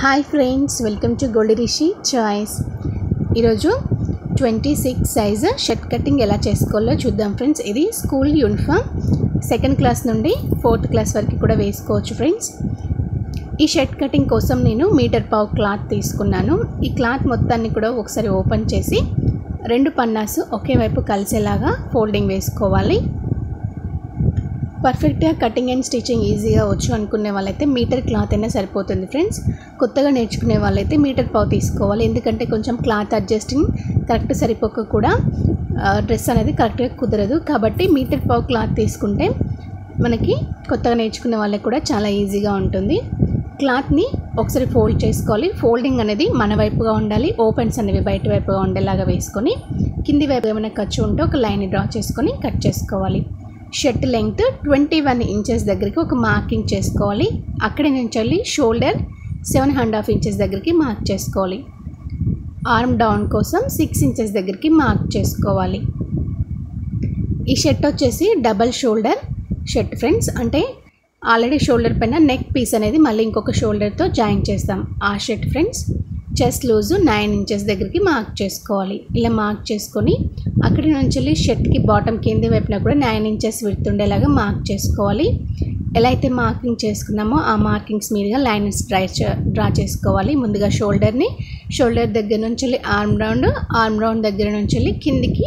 hi friends welcome to gold Rishi choice ఈరోజు twenty six size shirt cutting ఎలా చేసుకోవాలో చూద్దాం ఫ్రెండ్స్ ఇది స్కూల్ యూనిఫామ్ సెకండ్ క్లాస్ నుండి ఫోర్త్ క్లాస్ వరకు కూడా వేసుకోవచ్చు ఫ్రెండ్స్ ఈ షర్ట్ కటింగ్ కోసం నేను మీటర్ పావు క్లాత్ తీసుకున్నాను ఈ క్లాత్ మొత్తాన్ని కూడా ఒకసారి ఓపెన్ చేసి రెండు పన్నాసు ఒకే వైపు కలిసేలాగా ఫోల్డింగ్ వేసుకోవాలి పర్ఫెక్ట్గా కటింగ్ అండ్ స్టిచ్చింగ్ ఈజీగా వచ్చు అనుకునే వాళ్ళైతే మీటర్ క్లాత్ అయినా సరిపోతుంది ఫ్రెండ్స్ కొత్తగా నేర్చుకునే వాళ్ళైతే మీటర్ పావు తీసుకోవాలి ఎందుకంటే కొంచెం క్లాత్ అడ్జస్టింగ్ కరెక్ట్ సరిపోక కూడా డ్రెస్ అనేది కరెక్ట్గా కుదరదు కాబట్టి మీటర్ పావు క్లాత్ తీసుకుంటే మనకి కొత్తగా నేర్చుకునే వాళ్ళకి కూడా చాలా ఈజీగా ఉంటుంది క్లాత్ని ఒకసారి ఫోల్డ్ చేసుకోవాలి ఫోల్డింగ్ అనేది మన వైపుగా ఉండాలి ఓపెన్స్ అనేవి బయట వైపుగా ఉండేలాగా వేసుకొని కింది వైపు ఏమైనా ఖర్చు ఉంటే ఒక లైన్ డ్రా చేసుకొని కట్ చేసుకోవాలి shirt length twenty one inches దగ్గరికి ఒక మార్కింగ్ చేసుకోవాలి అక్కడి నుంచి వెళ్ళి shoulder seven and half inches దగ్గరికి మార్క్ చేసుకోవాలి ఆర్మ్ డౌన్ కోసం సిక్స్ ఇంచెస్ దగ్గరికి మార్క్ చేసుకోవాలి ఈ షర్ట్ వచ్చేసి డబల్ షోల్డర్ షర్ట్ ఫ్రెండ్స్ అంటే ఆల్రెడీ షోల్డర్ పైన నెక్ పీస్ అనేది మళ్ళీ ఇంకొక షోల్డర్తో జాయిన్ చేస్తాం ఆ shirt friends chest loose nine inches దగ్గరికి మార్క్ చేసుకోవాలి ఇలా మార్క్ చేసుకొని అక్కడి నుంచి వెళ్ళి షర్ట్కి బాటమ్ కింది వైపున కూడా నైన్ ఇంచెస్ విడుతుండేలాగా మార్క్ చేసుకోవాలి ఎలా అయితే మార్కింగ్ చేసుకున్నామో ఆ మార్కింగ్స్ మీదుగా లైన్స్ డ్రై డ్రా చేసుకోవాలి ముందుగా షోల్డర్ని షోల్డర్ దగ్గర నుంచి వెళ్ళి ఆర్మ్ రౌండ్ ఆర్మ్ రౌండ్ దగ్గర నుంచి వెళ్ళి కిందికి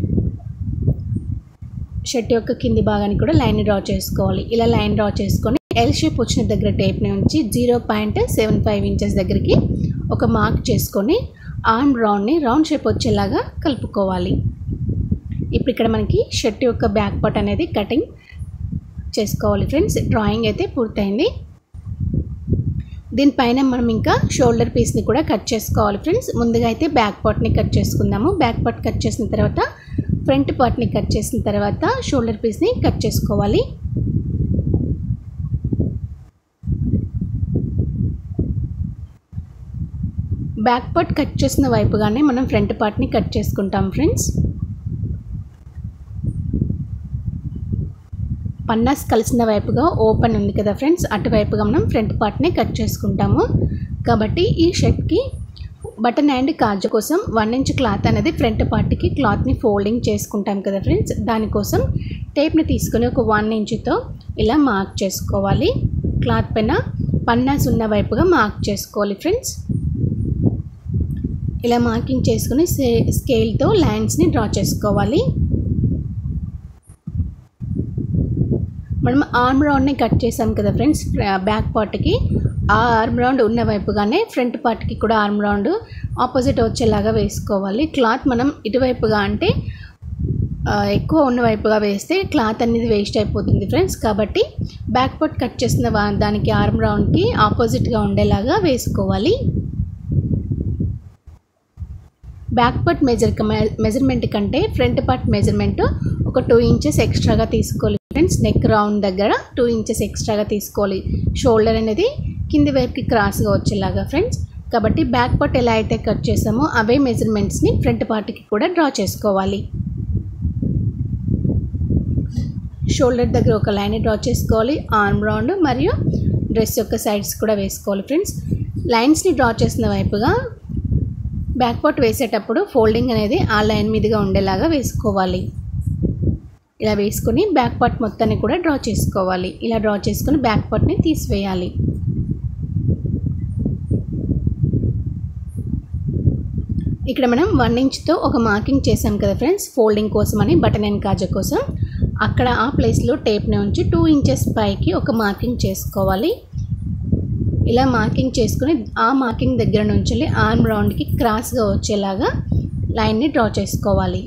షర్ట్ యొక్క కింది భాగానికి కూడా లైన్ డ్రా చేసుకోవాలి ఇలా లైన్ డ్రా చేసుకొని ఎల్ షేప్ వచ్చిన దగ్గర టేప్ నుంచి zero point seven five inches దగ్గరికి ఒక మార్క్ చేసుకొని ఆర్మ్ రౌండ్ని రౌండ్ షేప్ వచ్చేలాగా కలుపుకోవాలి ఇప్పుడు ఇక్కడ మనకి షర్ట్ యొక్క బ్యాక్ పార్ట్ అనేది కటింగ్ చేసుకోవాలి ఫ్రెండ్స్ డ్రాయింగ్ అయితే పూర్తయింది దీనిపైన మనం ఇంకా షోల్డర్ పీస్ని కూడా కట్ చేసుకోవాలి ఫ్రెండ్స్ ముందుగా అయితే బ్యాక్ పార్ట్ని కట్ చేసుకుందాము బ్యాక్ పార్ట్ కట్ చేసిన తర్వాత ఫ్రంట్ పార్ట్ని కట్ చేసిన తర్వాత షోల్డర్ పీస్ని కట్ చేసుకోవాలి బ్యాక్ పార్ట్ కట్ చేసిన వైపుగానే మనం ఫ్రంట్ పార్ట్ని కట్ చేసుకుంటాం ఫ్రెండ్స్ పన్నాస్ కలిసిన వైపుగా ఓపెన్ ఉంది కదా ఫ్రెండ్స్ అటువైపుగా మనం ఫ్రంట్ పార్ట్ని కట్ చేసుకుంటాము కాబట్టి ఈ షర్ట్కి బటన్ అండ్ కాజు కోసం వన్ ఇంచ్ క్లాత్ అనేది ఫ్రంట్ పార్ట్కి క్లాత్ని ఫోల్డింగ్ చేసుకుంటాం కదా ఫ్రెండ్స్ దానికోసం టేప్ని తీసుకొని ఒక వన్ ఇంచుతో ఇలా మార్క్ చేసుకోవాలి క్లాత్ పైన పన్నాస్ ఉన్న వైపుగా మార్క్ చేసుకోవాలి ఫ్రెండ్స్ ఇలా మార్కింగ్ చేసుకుని స్కేల్తో లైన్స్ని డ్రా చేసుకోవాలి మనం ఆర్మ్ రౌండ్ని కట్ చేసాం కదా ఫ్రెండ్స్ బ్యాక్ పార్ట్కి ఆ ఆర్మ్ రౌండ్ ఉన్న వైపుగానే ఫ్రంట్ పార్ట్కి కూడా ఆర్మ్ రౌండ్ ఆపోజిట్ వచ్చేలాగా వేసుకోవాలి క్లాత్ మనం ఇటువైపుగా అంటే ఎక్కువ ఉన్న వైపుగా వేస్తే క్లాత్ అనేది వేస్ట్ అయిపోతుంది ఫ్రెండ్స్ కాబట్టి బ్యాక్ పార్ట్ కట్ చేసిన దానికి ఆర్మ్ రౌండ్కి ఆపోజిట్గా ఉండేలాగా వేసుకోవాలి బ్యాక్ పార్ట్ మెజర్ మెజర్మెంట్ కంటే ఫ్రంట్ పార్ట్ మెజర్మెంట్ ఒక టూ ఇంచెస్ ఎక్స్ట్రాగా తీసుకోవాలి ఫ్రెండ్స్ నెక్ రౌండ్ దగ్గర టూ ఇంచెస్ ఎక్స్ట్రాగా తీసుకోవాలి షోల్డర్ అనేది కింది వైపుకి క్రాస్గా వచ్చేలాగా ఫ్రెండ్స్ కాబట్టి బ్యాక్ పార్ట్ ఎలా అయితే కట్ చేసామో అవే మెజర్మెంట్స్ని ఫ్రంట్ పార్ట్కి కూడా డ్రా చేసుకోవాలి షోల్డర్ దగ్గర ఒక లైన్ డ్రా చేసుకోవాలి ఆర్మ్ రౌండ్ మరియు డ్రెస్ యొక్క సైడ్స్ కూడా వేసుకోవాలి ఫ్రెండ్స్ లైన్స్ని డ్రా చేసిన వైపుగా బ్యాక్ పార్ట్ వేసేటప్పుడు ఫోల్డింగ్ అనేది ఆ లైన్ మీదుగా ఉండేలాగా వేసుకోవాలి ఇలా వేసుకొని బ్యాక్ పార్ట్ మొత్తాన్ని కూడా డ్రా చేసుకోవాలి ఇలా డ్రా చేసుకొని బ్యాక్ పార్ట్ని తీసివేయాలి ఇక్కడ మనం వన్ ఇంచ్తో ఒక మార్కింగ్ చేసాం కదా ఫ్రెండ్స్ ఫోల్డింగ్ కోసం అని బటన్ అండ్ కాజా కోసం అక్కడ ఆ ప్లేస్లో టేప్ని ఉంచి టూ ఇంచెస్ పైకి ఒక మార్కింగ్ చేసుకోవాలి ఇలా మార్కింగ్ చేసుకుని ఆ మార్కింగ్ దగ్గర నుంచి ఆర్మ్ రౌండ్కి క్రాస్గా వచ్చేలాగా లైన్ని డ్రా చేసుకోవాలి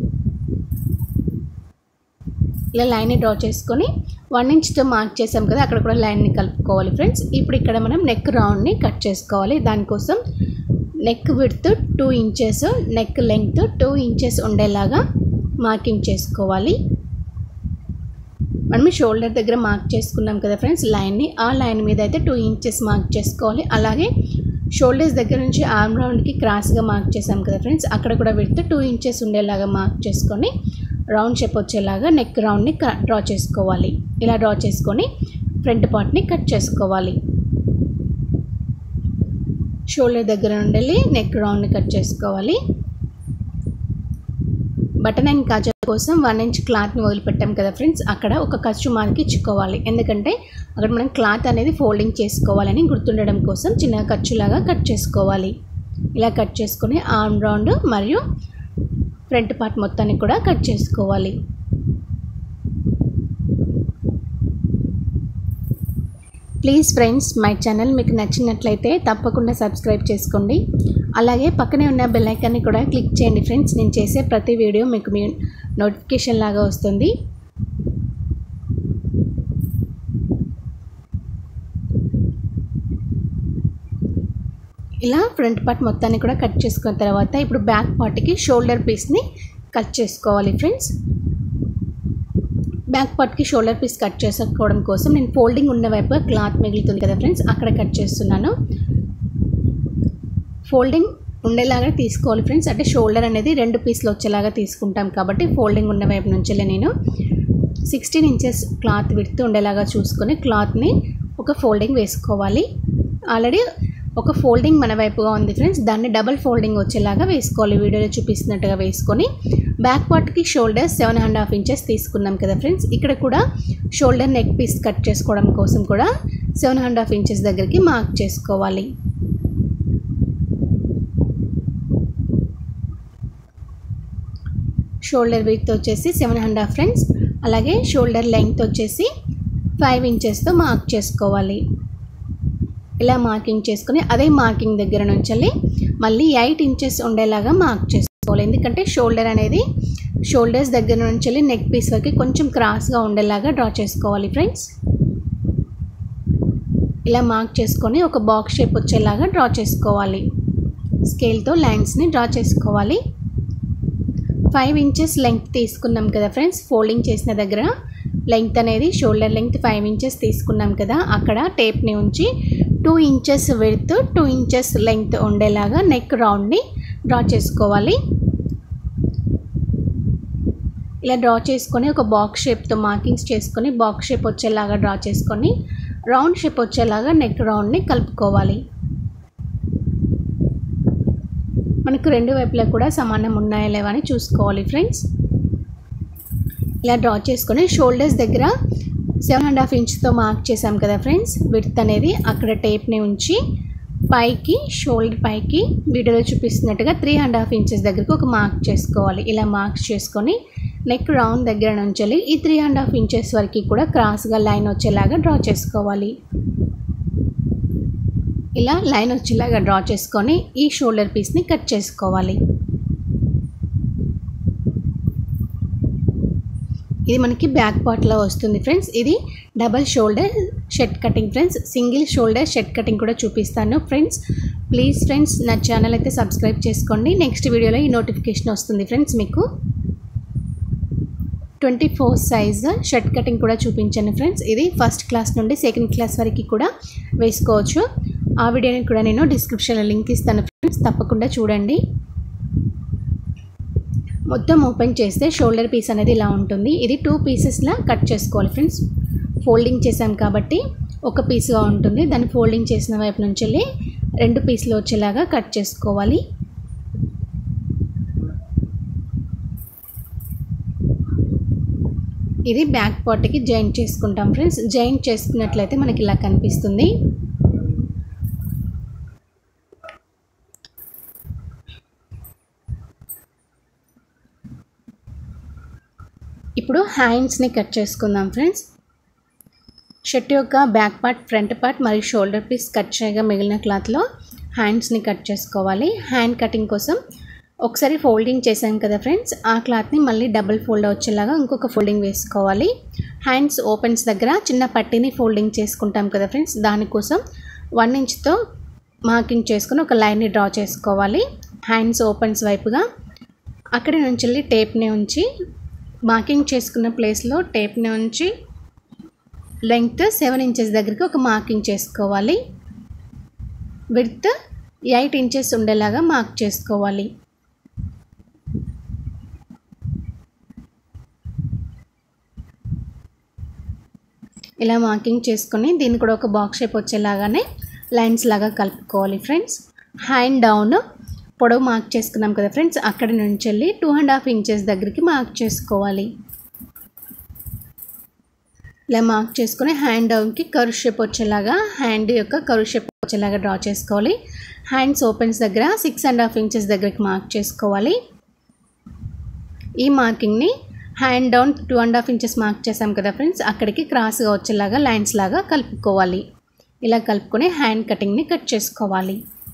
ఇలా లైన్ని డ్రా చేసుకొని వన్ ఇంచ్తో మార్క్ చేసాం కదా అక్కడ కూడా లైన్ని కలుపుకోవాలి ఫ్రెండ్స్ ఇప్పుడు ఇక్కడ మనం నెక్ రౌండ్ని కట్ చేసుకోవాలి దానికోసం neck width two inches neck length two inches ఉండేలాగా మార్కింగ్ చేసుకోవాలి మనం షోల్డర్ దగ్గర మార్క్ చేసుకున్నాం కదా ఫ్రెండ్స్ లైన్ని ఆ లైన్ మీద అయితే టూ ఇంచెస్ మార్క్ చేసుకోవాలి అలాగే షోల్డర్స్ దగ్గర నుంచి ఆర్మ్ రౌండ్కి క్రాస్గా మార్క్ చేసాం కదా ఫ్రెండ్స్ అక్కడ కూడా పెడితే టూ ఇంచెస్ ఉండేలాగా మార్క్ చేసుకొని రౌండ్ షేప్ వచ్చేలాగా నెక్ రౌండ్ని డ్రా చేసుకోవాలి ఇలా డ్రా చేసుకొని ఫ్రంట్ పార్ట్ని కట్ చేసుకోవాలి షోల్డర్ దగ్గర నుండి నెక్ రౌండ్ కట్ చేసుకోవాలి బటన్ అండ్ కాజా కోసం వన్ ఇంచ్ క్లాత్ని వదిలిపెట్టాం కదా ఫ్రెండ్స్ అక్కడ ఒక ఖర్చు మార్క్ ఇచ్చుకోవాలి ఎందుకంటే అక్కడ మనం క్లాత్ అనేది ఫోల్డింగ్ చేసుకోవాలని గుర్తుండడం కోసం చిన్న ఖర్చులాగా కట్ చేసుకోవాలి ఇలా కట్ చేసుకొని ఆర్మ్ రౌండ్ మరియు ఫ్రంట్ పార్ట్ మొత్తాన్ని కూడా కట్ చేసుకోవాలి ప్లీజ్ ఫ్రెండ్స్ మై ఛానల్ మీకు నచ్చినట్లయితే తప్పకుండా సబ్స్క్రైబ్ చేసుకోండి అలాగే పక్కనే ఉన్న బెల్ ఐకాన్ని కూడా క్లిక్ చేయండి ఫ్రెండ్స్ నేను చేసే ప్రతి వీడియో మీకు మీ నోటిఫికేషన్ లాగా వస్తుంది ఇలా ఫ్రంట్ పార్ట్ మొత్తాన్ని కూడా కట్ చేసుకున్న తర్వాత ఇప్పుడు బ్యాక్ పార్ట్కి షోల్డర్ పీస్ని కట్ చేసుకోవాలి ఫ్రెండ్స్ బ్యాక్ పార్ట్కి షోల్డర్ పీస్ కట్ చేసుకోవడం కోసం నేను ఫోల్డింగ్ ఉన్న వైపుగా క్లాత్ మిగులుతుంది కదా ఫ్రెండ్స్ అక్కడ కట్ చేస్తున్నాను ఫోల్డింగ్ ఉండేలాగా తీసుకోవాలి ఫ్రెండ్స్ అంటే షోల్డర్ అనేది రెండు పీస్లు వచ్చేలాగా తీసుకుంటాం కాబట్టి ఫోల్డింగ్ ఉన్న వైపు నుంచి నేను సిక్స్టీన్ ఇంచెస్ క్లాత్ విడుతూ ఉండేలాగా చూసుకొని క్లాత్ని ఒక ఫోల్డింగ్ వేసుకోవాలి ఆల్రెడీ ఒక ఫోల్డింగ్ మన వైపుగా ఉంది ఫ్రెండ్స్ దాన్ని డబల్ ఫోల్డింగ్ వచ్చేలాగా వేసుకోవాలి వీడియోలో చూపిస్తున్నట్టుగా వేసుకొని బ్యాక్ పార్ట్కి shoulder seven and half inches తీసుకున్నాం కదా ఫ్రెండ్స్ ఇక్కడ కూడా షోల్డర్ నెక్ పీస్ కట్ చేసుకోవడం కోసం కూడా సెవెన్ అండ్ హాఫ్ ఇంచెస్ దగ్గరికి మార్క్ చేసుకోవాలి షోల్డర్ విత్ వచ్చేసి సెవెన్ అండ్ హాఫ్ ఫ్రెండ్స్ అలాగే షోల్డర్ లెంగ్త్ వచ్చేసి ఫైవ్ ఇంచెస్తో మార్క్ చేసుకోవాలి ఇలా మార్కింగ్ చేసుకుని అదే మార్కింగ్ దగ్గర నుంచి మళ్ళీ ఎయిట్ ఇంచెస్ ఉండేలాగా మార్క్ చేసుకోవాలి ఎందుకంటే షోల్డర్ అనేది షోల్డర్స్ దగ్గర నుంచి నెక్ పీస్ వరకు కొంచెం క్రాస్గా ఉండేలాగా డ్రా చేసుకోవాలి ఫ్రెండ్స్ ఇలా మార్క్ చేసుకొని ఒక బాక్స్ షేప్ వచ్చేలాగా డ్రా చేసుకోవాలి స్కేల్తో లైన్స్ని డ్రా చేసుకోవాలి ఫైవ్ ఇంచెస్ లెంగ్త్ తీసుకున్నాం కదా ఫ్రెండ్స్ ఫోల్డింగ్ చేసిన దగ్గర లెంగ్త్ అనేది షోల్డర్ లెంగ్త్ ఫైవ్ ఇంచెస్ తీసుకున్నాం కదా అక్కడ టేప్ని ఉంచి two inches width two inches length ఉండేలాగా నెక్ రౌండ్ని డ్రా చేసుకోవాలి ఇలా డ్రా చేసుకొని ఒక బాక్స్ షేప్తో మార్కింగ్స్ చేసుకొని బాక్స్ షేప్ వచ్చేలాగా డ్రా చేసుకొని రౌండ్ షేప్ వచ్చేలాగా నెక్ రౌండ్ని కలుపుకోవాలి మనకు రెండు వైపులా కూడా సమానం ఉన్నాయా లేవా అని చూసుకోవాలి ఫ్రెండ్స్ ఇలా డ్రా చేసుకొని షోల్డర్స్ దగ్గర సెవెన్ అండ్ హాఫ్ ఇంచ్తో మార్క్ చేసాం కదా ఫ్రెండ్స్ విడ్త్ అనేది అక్కడ టేప్ని ఉంచి పైకి షోల్డర్ పైకి వీడియోలో చూపిస్తున్నట్టుగా త్రీ అండ్ హాఫ్ ఇంచెస్ దగ్గరకు ఒక మార్క్ చేసుకోవాలి ఇలా మార్క్స్ చేసుకొని నెక్ రౌండ్ దగ్గర నుంచి ఈ త్రీ అండ్ హాఫ్ ఇంచెస్ వరకు కూడా క్రాస్గా లైన్ వచ్చేలాగా డ్రా చేసుకోవాలి ఇలా లైన్ వచ్చేలాగా డ్రా చేసుకొని ఈ షోల్డర్ పీస్ని కట్ చేసుకోవాలి ఇది మనకి బ్యాక్ పార్ట్లో వస్తుంది ఫ్రెండ్స్ ఇది double shoulder shirt cutting friends single shoulder shirt cutting కూడా చూపిస్తాను ఫ్రెండ్స్ ప్లీజ్ ఫ్రెండ్స్ నా ఛానల్ అయితే సబ్స్క్రైబ్ చేసుకోండి నెక్స్ట్ వీడియోలో ఈ నోటిఫికేషన్ వస్తుంది ఫ్రెండ్స్ మీకు twenty four size shirt cutting కూడా చూపించాను ఫ్రెండ్స్ ఇది ఫస్ట్ క్లాస్ నుండి సెకండ్ క్లాస్ వరకు కూడా వేసుకోవచ్చు ఆ వీడియోని కూడా నేను డిస్క్రిప్షన్లో లింక్ ఇస్తాను ఫ్రెండ్స్ తప్పకుండా చూడండి మొత్తం ఓపెన్ చేస్తే షోల్డర్ పీస్ అనేది ఇలా ఉంటుంది ఇది టూ పీసెస్లా కట్ చేసుకోవాలి ఫ్రెండ్స్ ఫోల్డింగ్ చేసాం కాబట్టి ఒక పీస్గా ఉంటుంది దాన్ని ఫోల్డింగ్ చేసిన వైపు నుంచి వెళ్ళి రెండు పీసులు వచ్చేలాగా కట్ చేసుకోవాలి ఇది బ్యాక్ పార్ట్కి జాయింట్ చేసుకుంటాం ఫ్రెండ్స్ జాయింట్ చేసుకున్నట్లయితే మనకి ఇలా కనిపిస్తుంది ఇప్పుడు హ్యాండ్స్ని కట్ చేసుకుందాం ఫ్రెండ్స్ షర్ట్ యొక్క బ్యాక్ పార్ట్ ఫ్రంట్ పార్ట్ మరియు షోల్డర్ పీస్ కట్ చేయగా మిగిలిన క్లాత్లో హ్యాండ్స్ని కట్ చేసుకోవాలి హ్యాండ్ కటింగ్ కోసం ఒకసారి ఫోల్డింగ్ చేసాం కదా ఫ్రెండ్స్ ఆ క్లాత్ని మళ్ళీ డబుల్ ఫోల్డ్ వచ్చేలాగా ఇంకొక ఫోల్డింగ్ వేసుకోవాలి హ్యాండ్స్ ఓపెన్స్ దగ్గర చిన్న పట్టీని ఫోల్డింగ్ చేసుకుంటాం కదా ఫ్రెండ్స్ దానికోసం వన్ ఇంచ్తో మార్కింగ్ చేసుకుని ఒక లైన్ని డ్రా చేసుకోవాలి హ్యాండ్స్ ఓపెన్స్ వైపుగా అక్కడి నుంచి వెళ్ళి టేప్ని ఉంచి మార్కింగ్ చేసుకున్న ప్లేస్లో టేప్ని ఉంచి లెంగ్త్ సెవెన్ ఇంచెస్ దగ్గరికి ఒక మార్కింగ్ చేసుకోవాలి విడ్త్ ఎయిట్ ఇంచెస్ ఉండేలాగా మార్క్ చేసుకోవాలి ఇలా మార్కింగ్ చేసుకొని దీన్ని కూడా ఒక బాక్స్ షేప్ వచ్చేలాగానే లైన్స్ లాగా కలుపుకోవాలి ఫ్రెండ్స్ హ్యాండ్ డౌన్ పొడవు మార్క్ చేసుకున్నాం కదా ఫ్రెండ్స్ అక్కడి నుంచి వెళ్ళి టూ అండ్ హాఫ్ ఇంచెస్ దగ్గరికి మార్క్ చేసుకోవాలి ఇలా మార్క్ చేసుకుని హ్యాండ్ డౌన్కి కరు షేప్ వచ్చేలాగా హ్యాండ్ యొక్క కరు షేప్ వచ్చేలాగా డ్రా చేసుకోవాలి హ్యాండ్స్ ఓపెన్స్ దగ్గర సిక్స్ అండ్ హాఫ్ ఇంచెస్ దగ్గరికి మార్క్ చేసుకోవాలి ఈ మార్కింగ్ని hand down two and half inches mark చేసాం కదా ఫ్రెండ్స్ అక్కడికి క్రాస్గా వచ్చేలాగా లైన్స్ లాగా కలుపుకోవాలి ఇలా కలుపుకొని హ్యాండ్ కటింగ్ని కట్ చేసుకోవాలి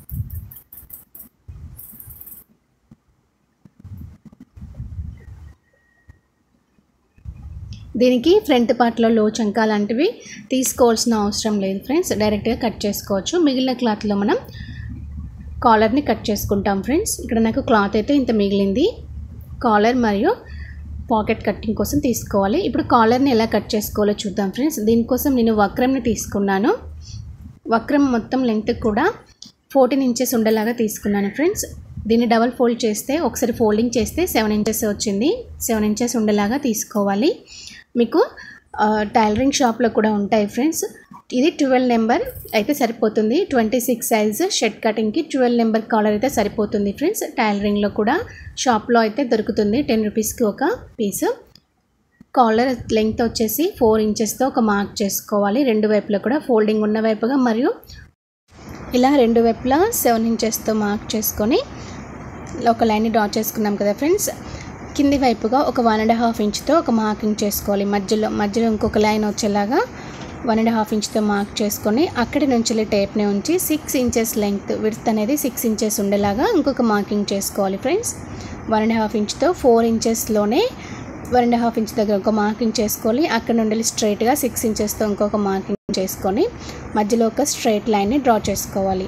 దీనికి ఫ్రంట్ పార్ట్లో లో చంకా లాంటివి తీసుకోవాల్సిన అవసరం లేదు ఫ్రెండ్స్ డైరెక్ట్గా కట్ చేసుకోవచ్చు మిగిలిన క్లాత్లో మనం కాలర్ని కట్ చేసుకుంటాం ఫ్రెండ్స్ ఇక్కడ నాకు క్లాత్ అయితే ఇంత మిగిలింది కాలర్ మరియు పాకెట్ కట్టింగ్ కోసం తీసుకోవాలి ఇప్పుడు కాలర్ని ఎలా కట్ చేసుకోవాలో చూద్దాం ఫ్రెండ్స్ దీనికోసం నేను వక్రంని తీసుకున్నాను వక్రం మొత్తం లెంత్ కూడా ఫోర్టీన్ ఇంచెస్ ఉండేలాగా తీసుకున్నాను ఫ్రెండ్స్ దీన్ని డబల్ ఫోల్డ్ చేస్తే ఒకసారి ఫోల్డింగ్ చేస్తే సెవెన్ ఇంచెస్ వచ్చింది సెవెన్ ఇంచెస్ ఉండేలాగా తీసుకోవాలి మీకు టైలరింగ్ షాప్లో కూడా ఉంటాయి ఫ్రెండ్స్ ఇది ట్వెల్వ్ నెంబర్ అయితే సరిపోతుంది ట్వంటీ సిక్స్ సైజ్ షర్ట్ కటింగ్కి ట్వెల్వ్ నెంబర్ కాలర్ అయితే సరిపోతుంది ఫ్రెండ్స్ టైలరింగ్లో కూడా షాప్లో అయితే దొరుకుతుంది టెన్ రూపీస్కి ఒక పీస్ కాలర్ లెంగ్త్ వచ్చేసి ఫోర్ ఇంచెస్తో ఒక మార్క్ చేసుకోవాలి రెండు వైపులా కూడా ఫోల్డింగ్ ఉన్న వైపుగా మరియు ఇలా రెండు వైపులా సెవెన్ ఇంచెస్తో మార్క్ చేసుకొని ఒక లైన్ని డ్రా చేసుకున్నాం కదా ఫ్రెండ్స్ కింది వైపుగా ఒక వన్ అండ్ హాఫ్ ఇంచ్తో ఒక మార్కింగ్ చేసుకోవాలి మధ్యలో మధ్యలో ఇంకొక లైన్ వచ్చేలాగా వన్ అండ్ హాఫ్ ఇంచ్తో మార్క్ చేసుకొని అక్కడి నుంచి టేప్ని ఉంచి సిక్స్ ఇంచెస్ లెంగ్త్ విడ్త్ అనేది సిక్స్ ఇంచెస్ ఉండేలాగా ఇంకొక మార్కింగ్ చేసుకోవాలి ఫ్రెండ్స్ వన్ అండ్ హాఫ్ ఇంచ్తో ఫోర్ ఇంచెస్లోనే వన్ అండ్ హాఫ్ ఇంచ్ దగ్గర ఒక మార్కింగ్ చేసుకోవాలి అక్కడ నుండి స్ట్రైట్గా సిక్స్ ఇంచెస్తో ఇంకొక మార్కింగ్ చేసుకొని మధ్యలో ఒక స్ట్రైట్ లైన్ని డ్రా చేసుకోవాలి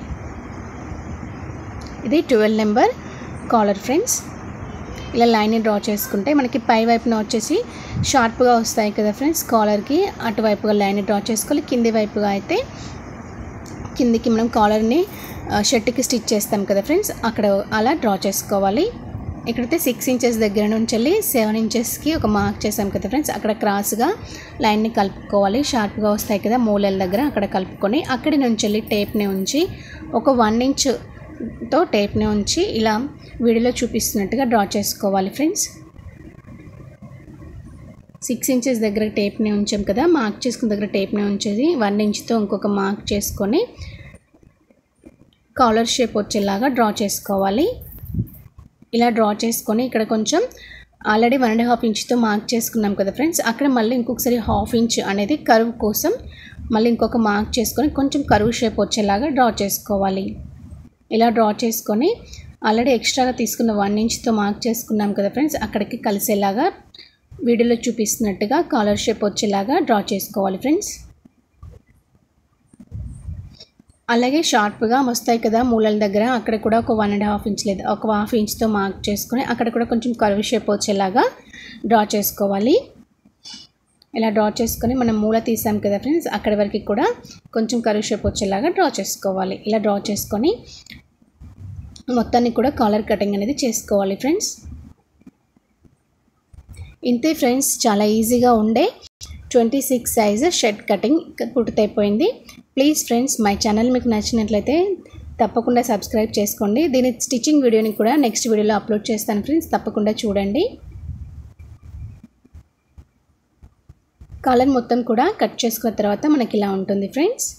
ఇది ట్వెల్వ్ నెంబర్ కాలర్ ఫ్రెండ్స్ ఇలా లైన్ని డ్రా చేసుకుంటే మనకి పై వైపున వచ్చేసి షార్ప్గా వస్తాయి కదా ఫ్రెండ్స్ కాలర్కి అటువైపుగా లైన్ డ్రా చేసుకోవాలి కింది వైపుగా అయితే కిందికి మనం కాలర్ని షర్ట్కి స్టిచ్ చేస్తాం కదా ఫ్రెండ్స్ అక్కడ అలా డ్రా చేసుకోవాలి ఇక్కడైతే సిక్స్ ఇంచెస్ దగ్గర నుంచి వెళ్ళి సెవెన్ ఇంచెస్కి ఒక మార్క్ చేసాం కదా ఫ్రెండ్స్ అక్కడ క్రాస్గా లైన్ని కలుపుకోవాలి షార్ప్గా వస్తాయి కదా మూలల దగ్గర అక్కడ కలుపుకొని అక్కడి నుంచి వెళ్ళి టేప్ని ఉంచి ఒక వన్ ఇంచ్ తో టేప్ని ఉంచి ఇలా వీడియోలో చూపిస్తున్నట్టుగా డ్రా చేసుకోవాలి ఫ్రెండ్స్ సిక్స్ ఇంచెస్ దగ్గర టేప్ని ఉంచాం కదా మార్క్ చేసుకున్న దగ్గర టేప్ని ఉంచేది వన్ ఇంచ్తో ఇంకొక మార్క్ చేసుకొని కాలర్ షేప్ వచ్చేలాగా డ్రా చేసుకోవాలి ఇలా డ్రా చేసుకొని ఇక్కడ కొంచెం ఆల్రెడీ వన్ అండ్ హాఫ్ ఇంచ్తో మార్క్ చేసుకున్నాం కదా ఫ్రెండ్స్ అక్కడ మళ్ళీ ఇంకొకసారి హాఫ్ ఇంచ్ అనేది కరువు కోసం మళ్ళీ ఇంకొక మార్క్ చేసుకొని కొంచెం కరువు షేప్ వచ్చేలాగా డ్రా చేసుకోవాలి ఇలా డ్రా చేసుకొని ఆల్రెడీ ఎక్స్ట్రాగా తీసుకున్న వన్ ఇంచ్తో మార్క్ చేసుకున్నాం కదా ఫ్రెండ్స్ అక్కడికి కలిసేలాగా వీడియోలో చూపిస్తున్నట్టుగా కాలర్ షేప్ వచ్చేలాగా డ్రా చేసుకోవాలి ఫ్రెండ్స్ అలాగే షార్ప్గా వస్తాయి కదా మూలల దగ్గర అక్కడ కూడా ఒక వన్ అండ్ హాఫ్ ఇంచ్ లేదా ఒక హాఫ్ ఇంచ్తో మార్క్ చేసుకొని అక్కడ కూడా కొంచెం కర్వ్ షేప్ వచ్చేలాగా డ్రా చేసుకోవాలి ఇలా డ్రా చేసుకొని మనం మూల తీసాం కదా ఫ్రెండ్స్ అక్కడి వరకు కూడా కొంచెం కర్వ్ షేప్ వచ్చేలాగా డ్రా చేసుకోవాలి ఇలా డ్రా చేసుకొని మొత్తాన్ని కూడా కాలర్ కటింగ్ అనేది చేసుకోవాలి ఫ్రెండ్స్ ఇంతే ఫ్రెండ్స్ చాలా ఈజీగా ఉండే twenty six size shirt cutting పూర్తయిపోయింది ప్లీజ్ ఫ్రెండ్స్ మై ఛానల్ మీకు నచ్చినట్లయితే తప్పకుండా సబ్స్క్రైబ్ చేసుకోండి దీని స్టిచ్చింగ్ వీడియోని కూడా నెక్స్ట్ వీడియోలో అప్లోడ్ చేస్తాను ఫ్రెండ్స్ తప్పకుండా చూడండి కాలర్ మొత్తం కూడా కట్ చేసుకున్న తర్వాత మనకి ఇలా ఉంటుంది ఫ్రెండ్స్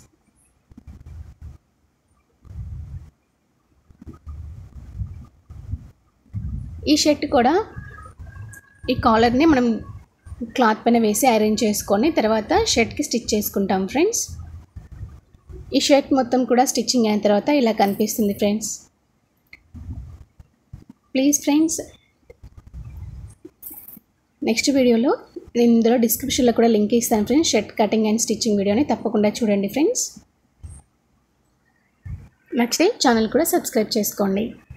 ఈ షర్ట్ కూడా ఈ కాలర్ని మనం క్లాత్ పైన వేసి ఐరన్ చేసుకొని తర్వాత షర్ట్కి స్టిచ్ చేసుకుంటాం ఫ్రెండ్స్ ఈ షర్ట్ మొత్తం కూడా స్టిచ్చింగ్ అయిన తర్వాత ఇలా కనిపిస్తుంది ఫ్రెండ్స్ ప్లీజ్ ఫ్రెండ్స్ నెక్స్ట్ వీడియోలో నేను ఇందులో డిస్క్రిప్షన్లో కూడా లింక్ ఇస్తాను friends shirt cutting and stitching వీడియోని తప్పకుండా చూడండి ఫ్రెండ్స్ నచ్చితే ఛానల్ కూడా సబ్స్క్రైబ్ చేసుకోండి